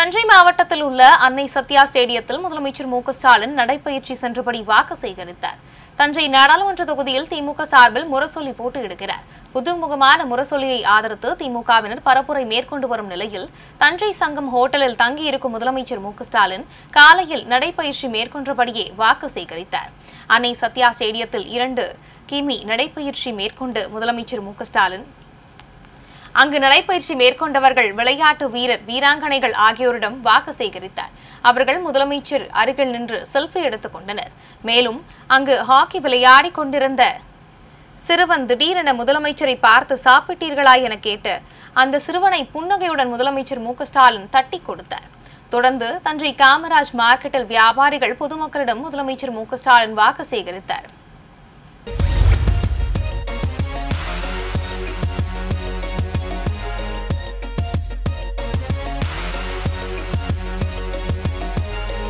தஞ்சை மாவட்டத்தில் உள்ள அன்னை சத்யா ஸ்டேடியத்தில் முதலமைச்சர் மு க ஸ்டாலின் நடைபயிற்சி சென்றபடி வாக்கு சேகரித்தார் தஞ்சை நாடாளுமன்ற தொகுதியில் திமுக சார்பில் முரசொலி போட்டியிடுகிறார் புதுமுகமான முரசொலியை ஆதரித்து திமுகவினர் பரப்புரை மேற்கொண்டு வரும் நிலையில் தஞ்சை சங்கம் ஹோட்டலில் தங்கியிருக்கும் முதலமைச்சர் மு க ஸ்டாலின் காலையில் நடைபயிற்சி மேற்கொண்டபடியே வாக்கு சேகரித்தார் அன்னை சத்யா ஸ்டேடியத்தில் இரண்டு கிமி நடைபயிற்சி மேற்கொண்டு முதலமைச்சர் மு க ஸ்டாலின் அங்கு நடைபயிற்சி மேற்கொண்டவர்கள் விளையாட்டு வீரர் வீராங்கனைகள் ஆகியோரிடம் வாக்கு சேகரித்தார் அவர்கள் முதலமைச்சர் அருகில் நின்று செல்ஃபி எடுத்துக் கொண்டனர் மேலும் அங்கு ஹாக்கி விளையாடிக் கொண்டிருந்த சிறுவன் திடீரென முதலமைச்சரை பார்த்து சாப்பிட்டீர்களா என கேட்டு அந்த சிறுவனை புன்னகையுடன் முதலமைச்சர் மு க ஸ்டாலின் தட்டி கொடுத்தார் தொடர்ந்து தஞ்சை காமராஜ் மார்க்கெட்டில் வியாபாரிகள் பொதுமக்களிடம் முதலமைச்சர் மு க ஸ்டாலின் வாக்கு சேகரித்தார்